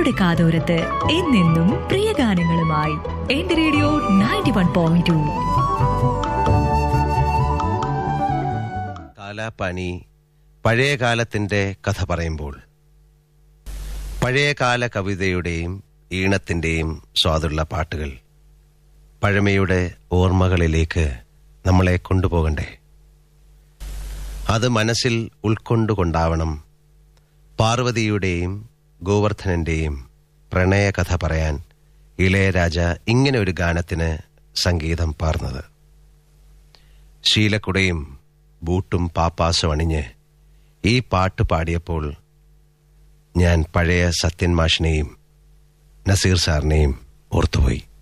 നിങ്ങളുടെ കാതോരത്ത് എന്നെന്നും പ്രിയ ഗാനങ്ങളുമായി എന്റെ radio ninety one point two Kalapani പഴയ കാലത്തിന്റെ കഥ പറയുമ്പോൾ പഴയകാല കവിതയുടെയും ഈണത്തിന്റെയും സ്വാദുള്ള പാട്ടുകൾ പഴമയുടെ ഓർമ്മകളിലേക്ക് നമ്മളെ കൊണ്ടുപോകണ്ടേ അത് മനസ്സിൽ ഉൾക്കൊണ്ടുകൊണ്ടാവണം പാർവതിയുടെയും ഗോവർദ്ധനന്റെയും പ്രണയകഥ പറയാൻ ഇളയരാജ ഇങ്ങനെ ഒരു ഗാനത്തിന് സംഗീതം പാർന്നത് ശീലക്കുടയും ബൂട്ടും പാപ്പാസും അണിഞ്ഞ് ഈ പാട്ട് പാടിയപ്പോൾ ഞാൻ പഴയ സത്യൻ മാഷിനെയും നസീർ സാറിനെയും ഓർത്തുപോയി